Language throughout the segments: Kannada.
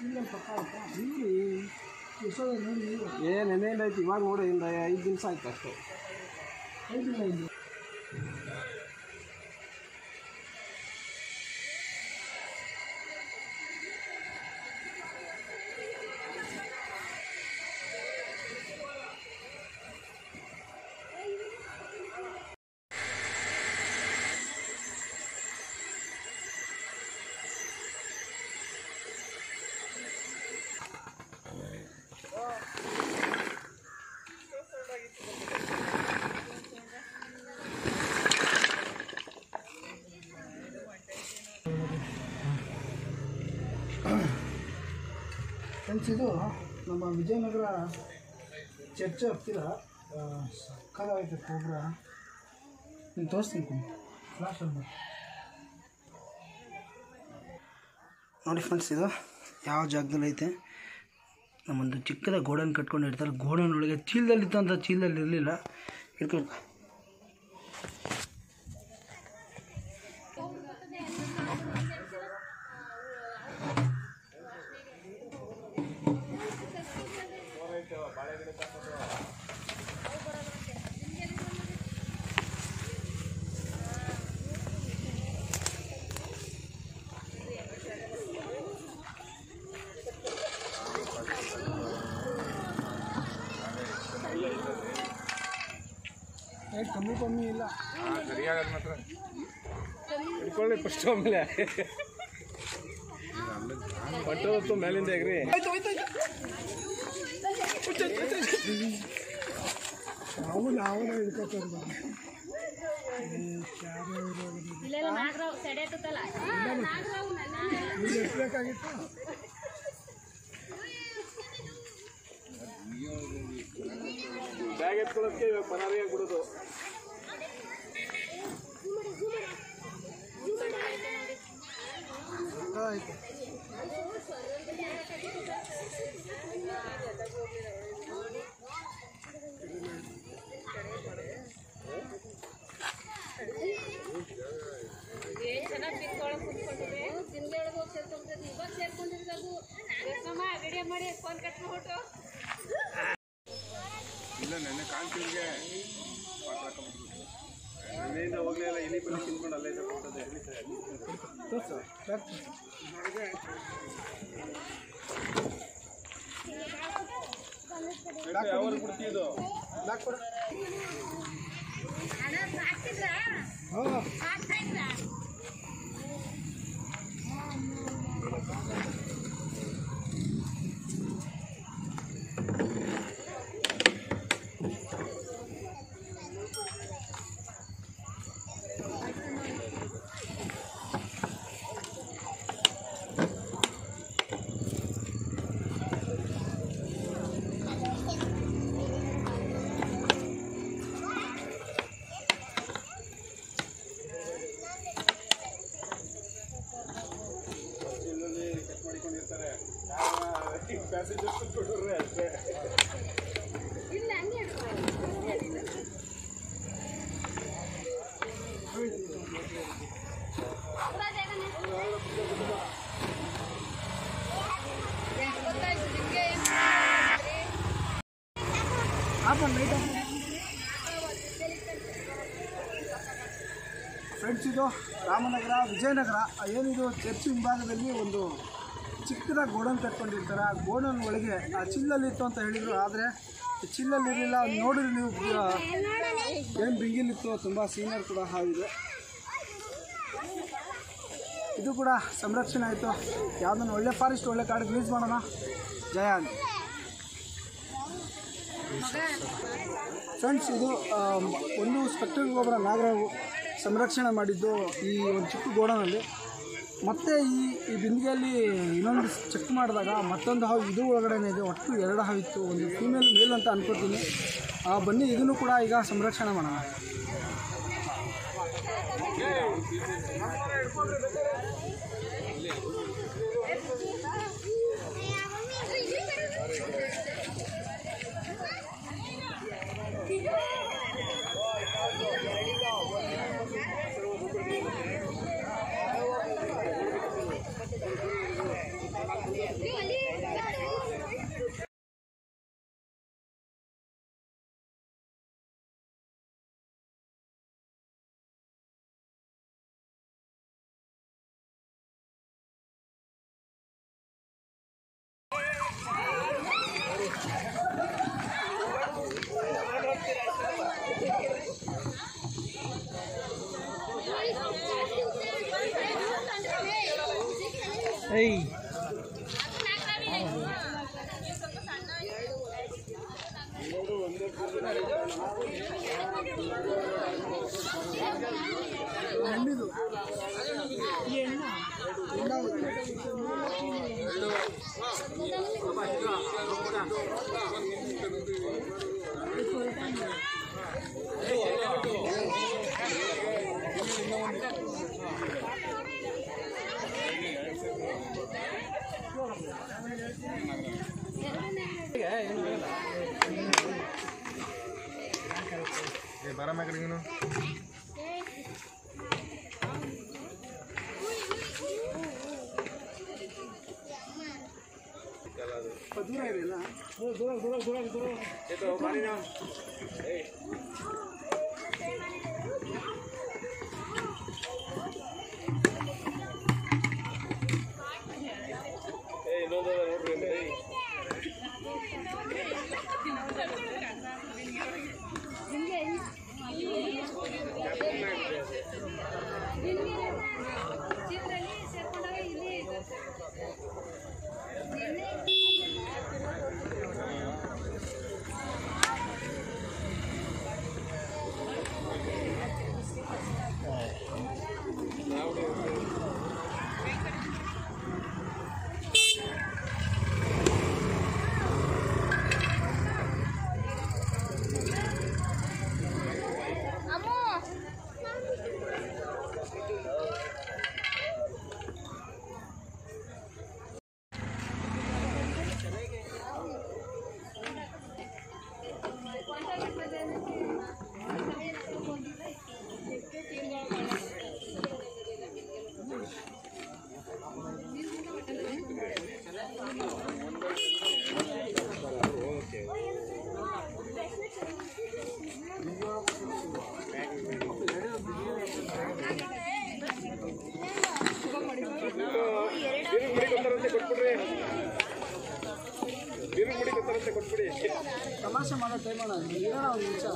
ಏ ನೆನೆಯಿಂದ ಐತಿ ಇವಾಗ ನೋಡಿ ಇಂದ ಐದು ದಿವಸ ಆಯ್ತು ಅಷ್ಟೇ ಫ್ರೆಂಡ್ಸ್ ಇದು ನಮ್ಮ ವಿಜಯನಗರ ಚರ್ಚ್ ಹತ್ತಿರ ಆ, ಸಕ್ಕತ್ತಾಗೈತೆ ಗೊಬ್ಬರ ನೀನು ತೋರಿಸ್ತೀನಿ ಫ್ಲಾಶ್ ಅಲ್ಲಿ ನೋಡಿ ಫ್ರೆಂಡ್ಸ್ ಇದು ಯಾವ ಜಾಗದಲ್ಲಿ ಐತೆ ನಮ್ಮೊಂದು ಚಿಕ್ಕದ ಗೋಡನ್ ಕಟ್ಕೊಂಡು ಇರ್ತಾರೆ ಗೋಡನ್ ಒಳಗೆ ಚೀಲದಲ್ಲಿತ್ತು ಅಂತ ಚೀಲದಲ್ಲಿ ಇರಲಿಲ್ಲ ಇಟ್ಕೊಂಡು ಕಮ್ಮಿ ಕಮ್ಮಿ ಇಲ್ಲ ಸರಿಯಾಗದು ಮಾತ್ರ ಹಿಡ್ಕೊಳ್ಳಿ ಫಸ್ಟ್ ಆಮೇಲೆ ಬಟ್ಟೆ ಹೊತ್ತು ಮೇಲಿಂದ ಎಗ್ರಿ ನಾವು ನಾವು ಹಿಡ್ಕೊತಾರೆ ಇಲ್ಲೆಲ್ಲ ನಾಗರಾವ್ ಸೆಡೆ ಹತ್ತಲ್ಲ ನಾಗರಾವ್ ಇಲ್ಲಿ ಎತ್ತಬೇಕಾಗಿತ್ತು ಬ್ಯಾಗ್ ಎತ್ಕೊಳ್ಳೋದಕ್ಕೆ ಇವಾಗ ಪರಾರಿಯಾಗಿ ಬಿಡೋದು ಆಯ್ತು ಏನ್ ಚೆನ್ನಾಗಿ ತಿನ್ಕೊಳಕ್ ಕುತ್ಕೊಂಡಿದೆ ತಿನ್ಗೆ ಒಳಗೆ ಹೋಗಿ ಸೇರ್ಕೊಂಡಿರೋದು ಇವಾಗ ಸೇರ್ಕೊಂಡಿರೋದು ಬೇಕಮ್ಮ ವಿಡಿಯೋ ಮಾಡಿ ಫೋನ್ ಕಟ್ಬಿಟ್ಟು ಇಲ್ಲ ನೆನ್ನೆ ಕಾಣ್ತಿದ್ಗೆ ನೆನ್ನೆಯಿಂದ ಹೋಗ್ಲೇ ಇಲ್ಲ ಇಲಿ ಪಲ್ಲಿ ತಿನ್ಕೊಂಡು ಅಲ್ಲೇ ತಗೊಂಡದೆ ತೋರ್ಸು ಬ್ಯಾಗ್ ಯಾವ ಬಿಡ್ತಿದ್ದು ಬ್ಯಾಗ್ ಕೊಡು ಹಾಂ ಇಲ್ಲಿ ಕಟ್ ಮಾಡಿಕೊಂಡಿರ್ತಾರೆ ಪ್ಯಾಸೆಂಜರ್ಸ್ ಕೊಟ್ಟರೆ ಅಷ್ಟೇ ಇಲ್ಲ ಹಂಗೆ ಗೊತ್ತಾಯ್ತು ನಿಮಗೆ ಫ್ರೆಂಡ್ಸ್ ಇದು ರಾಮನಗರ ವಿಜಯನಗರ ಏನಿದು ಚರ್ಚ್ ಹಿಂಭಾಗದಲ್ಲಿ ಒಂದು ಚಿಕ್ಕದಾಗಿ ಗೋಡನ್ ಕಟ್ಕೊಂಡಿರ್ತಾರೆ ಆ ಗೋಡನ್ ಒಳಗೆ ಆ ಚಿಲ್ಲಲ್ಲಿತ್ತು ಅಂತ ಹೇಳಿದರು ಆದರೆ ಚಿಲ್ಲಲ್ಲಿ ಇರಲಿಲ್ಲ ನೋಡಿದ್ರೆ ನೀವು ಏನು ಬಿಗಿಲಿತ್ತು ತುಂಬ ಸೀನಿಯರ್ ಕೂಡ ಹಾವಿದೆ ಇದು ಕೂಡ ಸಂರಕ್ಷಣೆ ಆಯಿತು ಯಾವುದನ್ನು ಒಳ್ಳೆ ಫಾರೆಸ್ಟ್ ಒಳ್ಳೆ ಕಾಡು ರಿಲೀಸ್ ಮಾಡೋಣ ಜಯ ಅಂತ ಫ್ರೆಂಡ್ಸ್ ಇದು ಆ, ಒಂದು ಸ್ಪೆಕ್ಟರ್ ಗೊಬ್ಬರ ನಾಗರಾವು ಸಂರಕ್ಷಣೆ ಮಾಡಿದ್ದು ಈ ಒಂದು ಚಿಕ್ಕ ಗೋಡನಲ್ಲಿ ಮತ್ತೆ ಈ ಈ ಬಿಂದಿಗೆಯಲ್ಲಿ ಇನ್ನೊಂದು ಚೆಕ್ ಮಾಡಿದಾಗ ಮತ್ತೊಂದು ಹಾವು ಇದು ಒಳಗಡೆನೇ ಇದೆ ಒಟ್ಟು ಎರಡು ಹಾವಿತ್ತು ಒಂದು ಫೀಮೇಲ್ ಮೇಲ್ ಅಂತ ಅನ್ಕೋತೀನಿ ಆ ಬನ್ನಿ ಇದನ್ನು ಕೂಡ ಈಗ ಸಂರಕ್ಷಣೆ ಮಾಡೋಣ ನೀವು ಅಲ್ಲಿ ಹೆಣ್ಣಿದು ಈ ಹೆಣ್ಣ ಹೆಣ್ಣಾಗುತ್ತೆ. ದೂರ ಇದೆಯಲ್ಲ ದೂರ ದೂರ ದೂರ ದೂರ ಚಿತ್ರದಲ್ಲಿ ಸೇರ್ಕೊಂಡಾಗ ಇಲ್ಲಿ ಬೀರು ಮುಡಿ ಕೊಡ್ತಾರಂತೆ ಕೊಟ್ಬಿಡ್ರಿ ಬೀರು ಮುಡಿ ಕೊಡ್ತಾರಂತೆ ಕೊಟ್ಬಿಡಿ ತಮಾಷೆ ಮಾಡೋ ಟೈಮ್ ಅಣ್ಣ ಏನೋ ಒಂದು ನಿಮಿಷ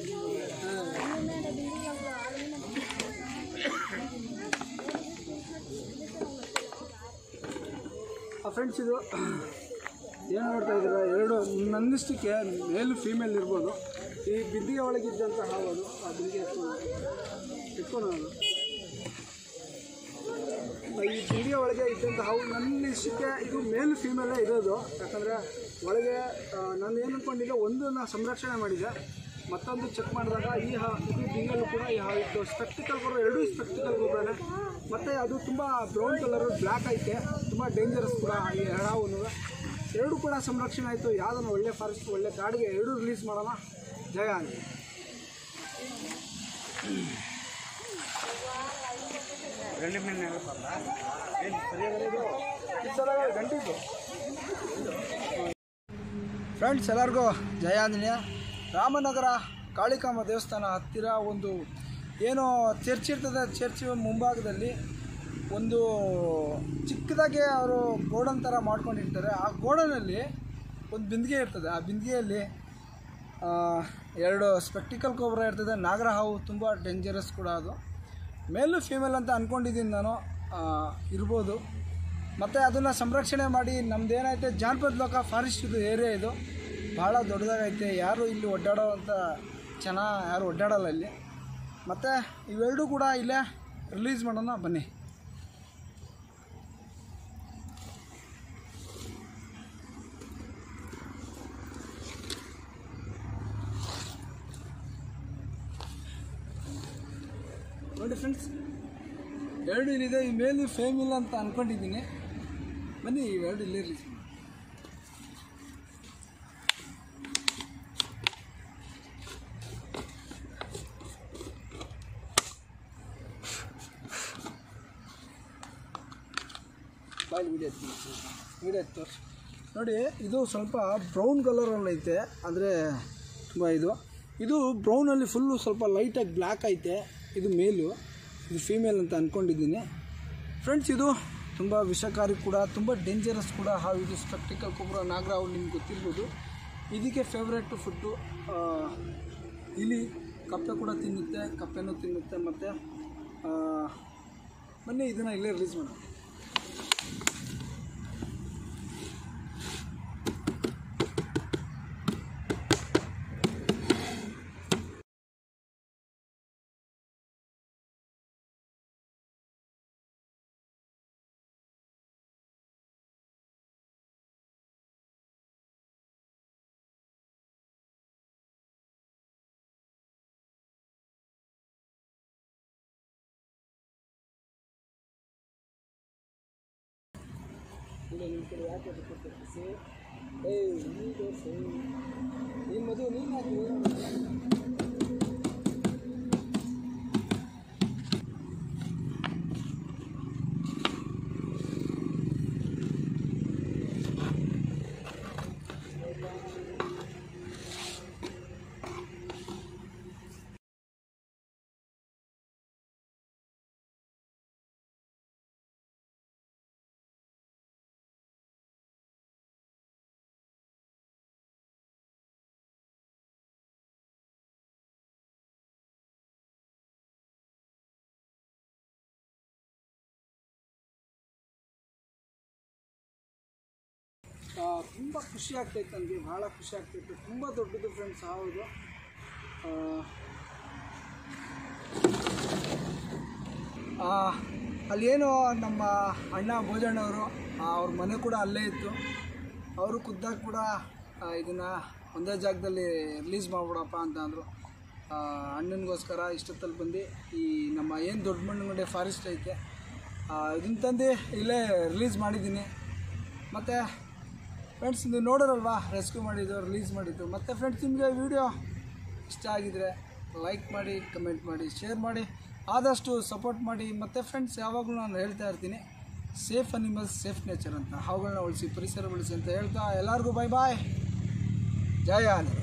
ಫ್ರೆಂಡ್ಸ್ ಇದು ಏನು ನೋಡ್ತಾ ಇದ್ದೀರಾ ಎರಡು ನನ್ನಿಷ್ಟಕ್ಕೆ ಮೇಲು ಫೀಮೇಲ್ ಇರ್ಬೋದು ಈ ಬಿದ್ದಿಗೆ ಒಳಗಿದ್ದಂಥ ಹಾವು ಅದು ಆ ಬಿಂದಿಗೆ ಇಟ್ಕೊಂಡು ಈ ಬಿಂದಿಗೆ ಒಳಗೆ ಇದ್ದಂಥ ಹಾವು ನನ್ನ ಇಷ್ಟಕ್ಕೆ ಇದು ಮೇಲ್ ಫೀಮೇಲೇ ಇರೋದು ಯಾಕಂದರೆ ಒಳಗೆ ಆ, ನಾನು ಏನು ಅಂದ್ಕೊಂಡಿದ್ದೆ ಒಂದನ್ನು ಸಂರಕ್ಷಣೆ ಮಾಡಿದೆ ಮತ್ತೊಂದು ಚೆಕ್ ಮಾಡಿದಾಗ ಈ ಹಾ ಇದು ಬಿಂಗಲ್ಲೂ ಕೂಡ ಈ ಹಾವು ಇತ್ತು ಸ್ಪೆಕ್ಟಿಕಲ್ ಗೊಬ್ಬರ ಎರಡೂ ಸ್ಪೆಕ್ಟಿಕಲ್ ಗೊಬ್ಬರನೇ ಮತ್ತು ಅದು ತುಂಬ ಬ್ರೌನ್ ಕಲರ್ ಬ್ಲ್ಯಾಕ್ ಐತೆ ತುಂಬ ಡೇಂಜರಸ್ ಕೂಡ ಈ ಹಾವು ಎರಡೂ ಕೂಡ ಸಂರಕ್ಷಣೆ ಆಯಿತು ಯಾವುದನ್ನು ಒಳ್ಳೆ ಫಾರೆಸ್ಟ್ ಒಳ್ಳೆ ಕಾಡಿಗೆ ಎರಡೂ ರಿಲೀಸ್ ಮಾಡೋಣ ಜಯ ಅಂತ ಗಂಟಿದ್ದು ಫ್ರೆಂಡ್ಸ್ ಎಲ್ಲರಿಗೂ ಜಯ ಆಂಜನೇಯ ರಾಮನಗರ ಕಾಳಿಕಾಂಬ ದೇವಸ್ಥಾನ ಹತ್ತಿರ ಒಂದು ಏನು ಚರ್ಚ್ ಇರ್ತದೆ ಚರ್ಚ್ ಮುಂಭಾಗದಲ್ಲಿ ಒಂದು ಚಿಕ್ಕದಾಗೆ ಅವರು ಗೋಡನ್ ಥರ ಮಾಡ್ಕೊಂಡಿರ್ತಾರೆ ಆ ಗೋಡನಲ್ಲಿ ಒಂದು ಬಿಂದಿಗೆ ಇರ್ತದೆ ಆ ಬಿಂದಿಗೆಯಲ್ಲಿ ಆ, ಎರಡು ಸ್ಪೆಕ್ಟಿಕಲ್ ಗೊಬ್ಬರ ಇರ್ತದೆ ನಾಗರ ಹಾವು ತುಂಬ ಡೇಂಜರಸ್ ಕೂಡ ಅದು ಮೇಲು ಫೀಮೇಲ್ ಅಂತ ಅಂದ್ಕೊಂಡಿದ್ದೀನಿ ನಾನು ಆ, ಇರ್ಬೋದು ಮತ್ತು ಅದನ್ನು ಸಂರಕ್ಷಣೆ ಮಾಡಿ ನಮ್ದು ಏನೈತೆ ಜಾನಪದ ಲೋಕ ಫಾರೆಸ್ಟ್ ಇದು ಏರಿಯಾ ಇದು ಭಾಳ ದೊಡ್ಡದಾಗೈತೆ ಯಾರು ಇಲ್ಲಿ ಒಡ್ಡಾಡೋ ಅಂತ ಜನ ಯಾರು ಒಡ್ಡಾಡಲ್ಲ ಇಲ್ಲಿ ಮತ್ತು ಇವೆರಡೂ ಕೂಡ ಇಲ್ಲೇ ರಿಲೀಸ್ ಮಾಡೋಣ ಬನ್ನಿ ನೋಡಿ ಫ್ರೆಂಡ್ಸ್ ಎರಡು ಇಲ್ಲಿದೆ ಈ ಮೇಲು ಫೇಮ್ ಇಲ್ಲ ಅಂತ ಅಂದ್ಕೊಂಡಿದ್ದೀನಿ ಬನ್ನಿ ಇವೆರಡು ಇಲ್ಲೇ ರಿಲೀಸ್ ಮಾಡಿ ಬಾಯ್ ವಿಡಿಯೋ ಎತ್ತಿ ವಿಡಿಯೋ ಎತ್ತು ತೋರ್ಸು. ನೋಡಿ ಇದು ಸ್ವಲ್ಪ ಬ್ರೌನ್ ಕಲರಲ್ಲಿ ಐತೆ ಅಂದರೆ ತುಂಬ ಇದು ಇದು ಬ್ರೌನಲ್ಲಿ ಫುಲ್ಲು ಸ್ವಲ್ಪ ಲೈಟಾಗಿ ಬ್ಲ್ಯಾಕ್ ಐತೆ ಇದು ಮೇಲು ಇದು ಫೀಮೇಲ್ ಅಂತ ಅಂದ್ಕೊಂಡಿದ್ದೀನಿ ಫ್ರೆಂಡ್ಸ್ ಇದು ತುಂಬ ವಿಷಕಾರಿ ಕೂಡ ತುಂಬ ಡೇಂಜರಸ್ ಕೂಡ ಹಾವು ಇದು ಸ್ಪೆಕ್ಟಿಕಲ್ ಕೊಬ್ಬರ ನಾಗರ ಹಾವು ನಿಮ್ಗೆ ಗೊತ್ತಿರ್ಬೋದು ಇದಕ್ಕೆ ಫೇವ್ರೇಟ್ ಫುಡ್ಡು ಇಲಿ ಕಪ್ಪೆ ಕೂಡ ತಿನ್ನುತ್ತೆ ಕಪ್ಪೆನೂ ತಿನ್ನುತ್ತೆ ಮತ್ತು ಬನ್ನಿ ಇದನ್ನು ಇಲ್ಲೇ ರಿಲೀಸ್ ಮಾಡೋಣ ಇಲ್ಲ ನಿಮ್ಮ ಕಡೆ ಯಾಕೆ ಅದಕ್ಕೆ ತಪ್ಪಿಸಿ ಏಯ್ ನೀ ತೋರಿಸು ನೀನು ಮದುವೆ ನೀನು ಯಾಕೆ ತುಂಬ ಖುಷಿ ಆಗ್ತೈತೆ ನನಗೆ ಭಾಳ ಖುಷಿ ಆಗ್ತೈತೆ ತುಂಬ ದೊಡ್ಡದು ಫ್ರೆಂಡ್ಸ್ ಹೌದು ಆ, ಆ, ಅಲ್ಲೇನೋ ನಮ್ಮ ಅಣ್ಣ ಭೋಜಣ್ಣವರು ಅವ್ರ ಮನೆ ಕೂಡ ಅಲ್ಲೇ ಇತ್ತು ಅವರು ಖುದ್ದಾಗ ಕೂಡ ಇದನ್ನು ಒಂದೇ ಜಾಗದಲ್ಲಿ ರಿಲೀಸ್ ಮಾಡಿಬಿಡಪ್ಪ ಅಂತ ಅಂದರು ಅಣ್ಣನಿಗೋಸ್ಕರ ಇಷ್ಟೊತ್ತಲ್ಲಿ ಬಂದು ಈ ನಮ್ಮ ಏನು ದೊಡ್ಡ ಮಣ್ಣುಗುಂಡೆ ಫಾರೆಸ್ಟ್ ಐತೆ ಇದನ್ನ ತಂದು ಇಲ್ಲೇ ರಿಲೀಸ್ ಮಾಡಿದ್ದೀನಿ ಮತ್ತು ಫ್ರೆಂಡ್ಸ್ ನೀವು ನೋಡೋರಲ್ವಾ ರೆಸ್ಕ್ಯೂ ಮಾಡಿದ್ದು ರಿಲೀಸ್ ಮಾಡಿದ್ದು ಮತ್ತು ಫ್ರೆಂಡ್ಸ್ ನಿಮಗೆ ವಿಡಿಯೋ ಇಷ್ಟ ಆಗಿದರೆ ಲೈಕ್ ಮಾಡಿ ಕಮೆಂಟ್ ಮಾಡಿ ಶೇರ್ ಮಾಡಿ ಆದಷ್ಟು ಸಪೋರ್ಟ್ ಮಾಡಿ ಮತ್ತು ಫ್ರೆಂಡ್ಸ್ ಯಾವಾಗಲೂ ನಾನು ಹೇಳ್ತಾ ಇರ್ತೀನಿ ಸೇಫ್ ಅನಿಮಲ್ಸ್ ಸೇಫ್ ನೇಚರ್ ಅಂತ ಅವುಗಳನ್ನ ಉಳಿಸಿ ಪರಿಸರ ಉಳಿಸಿ ಅಂತ ಹೇಳ್ತಾ ಎಲ್ಲರಿಗೂ ಬಾಯ್ ಬಾಯ್ ಜಯ ಆನೆ